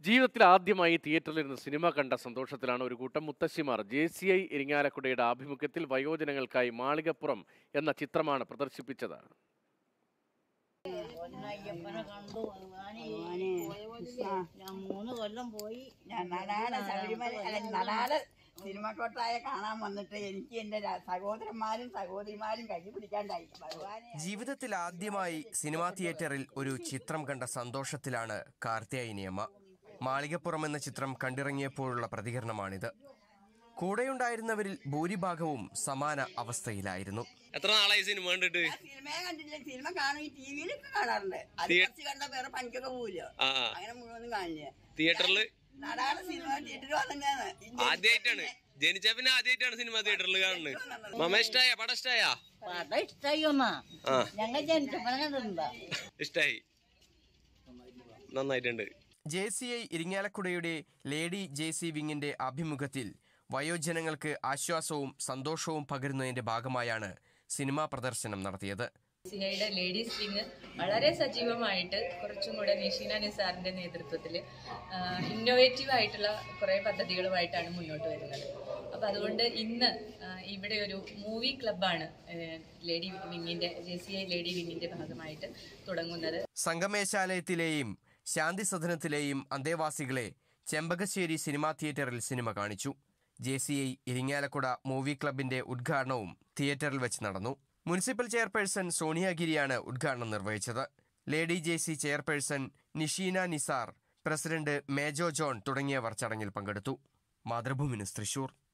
ജീവിതത്തിൽ ആദ്യമായി തിയേറ്ററിലിരുന്ന് സിനിമ കണ്ട സന്തോഷത്തിലാണ് ഒരു കൂട്ടം മുത്തശ്ശിമാർ ജെ സി ഐ ഇരിങ്ങാലക്കുടയുടെ ആഭിമുഖ്യത്തിൽ വയോജനങ്ങൾക്കായി മാളികപ്പുറം എന്ന ചിത്രമാണ് പ്രദർശിപ്പിച്ചത് പൊന്നയ്യപ്പനെ കണ്ടു ഭഗവാനെ പോയപോലെ ഞാൻ മൂന്ന് കൊല്ലം പോയി ഞാൻ നടാടെ ശബരിമല അല്ല നടാടെ സിനിമക്കോട്ടായ കാണാൻ വന്നിട്ട് എനിക്ക് എന്റെ ര- സഹോദരന്മാരും സഹോദരിമാരും കൈ പിടിക്കാണ്ടായി ഭഗവാനെ ജീവിതത്തിൽ ആദ്യമായി സിനിമാ തിയേറ്ററിൽ ഒരു ചിത്രം കണ്ട സന്തോഷത്തിലാണ് കാർത്തിയായിനിയമ്മ മാളികപ്പുറം എന്ന ചിത്രം കണ്ടിറങ്ങിയപ്പോഴുള്ള പ്രതികരണമാണിത് കൂടെയുണ്ടായിരുന്നവരിൽ ഭൂരിഭാഗവും സമാന അവസ്ഥയിലായിരുന്നു എത്ര നാളായി സിനിമ കണ്ടിട്ട് ഞാൻ സിനിമയെ കണ്ടില്ല സിനിമ കാണും ഈ ടി വിയിലൊക്കെ കാണാറുണ്ട് അത് കുറച്ച് കണ്ട വേറെ പണിക്കൊക്കെ പോവില്ല ആ ആ. അങ്ങനെ മുഴുവനും കാണില്ല തിയേറ്ററിൽ നടാടെ സിനിമ തിയേറ്ററിൽ വന്നിട്ടാണ് ആദ്യമായിട്ടാണ് ജനിച്ച പിന്നെ ആദ്യമായിട്ടാണ് സിനിമ തിയേറ്ററിൽ കാണുന്നത് മമ ഇഷ്ടായ പടം ഇഷ്ടായ പടം ഇഷ്ടായി ഒന്നാ ആ ഞങ്ങൾ ജനിച്ചപ്പനെ കണ്ടിട്ടുണ്ടാ ഇഷ്ടായി നന്നായിട്ടുണ്ട് ജെ സി ഐ ഇരിങ്ങാലക്കുടയുടെ ലേഡി ജെ സി വിങ്ങിന്റെ ആഭിമുഖ്യത്തിൽ വയോജനങ്ങൾക്ക് ആശ്വാസവും സന്തോഷവും പകരുന്നതിന്റെ ഭാഗമായാണ് സിനിമാ പ്രദർശനം നടത്തിയത് സിഐയുടെ ലേഡീസ് വിങ് വളരെ സജീവമായിട്ട് കുറച്ചും കൂടെ നിഷീന നിസാറിന്റെ നേതൃത്വത്തിൽ ഇന്നോവേറ്റീവ് ആയിട്ടുള്ള കുറേ പദ്ധതികളുമായിട്ടാണ് മുന്നോട്ട് വരുന്നത് അപ്പം അതുകൊണ്ട് ഇന്ന് ആ, ഇവിടെ ഒരു മൂവി ക്ലബ്ബാണ് ലേഡി വിങ്ങിന്റെ ജെ സി ഐ ലേഡി വിങ്ങിന്റെ ഭാഗമായിട്ട് തുടങ്ങുന്നത് സംഗമേശാലയത്തിലെയും ശാന്തി സദനത്തിലെയും അന്തേവാസികളെ ചെമ്പകശ്ശേരി സിനിമാ തിയേറ്ററിൽ സിനിമ കാണിച്ചു J C I Irinjalakuda movie ക്ലബിന്റെ ഉദ്ഘാടനവും തിയേറ്ററിൽ വെച്ച് നടന്നു മുനിസിപ്പൽ ചെയർപേഴ്സൺ സോണിയാഗിരിയാണ് ഉദ്ഘാടനം നിർവഹിച്ചത് lady J C chairperson Nisheena Nisar president Mejo John തുടങ്ങിയവർ ചടങ്ങിൽ പങ്കെടുത്തു മാതൃഭൂമി ന്യൂസ് തൃശൂർ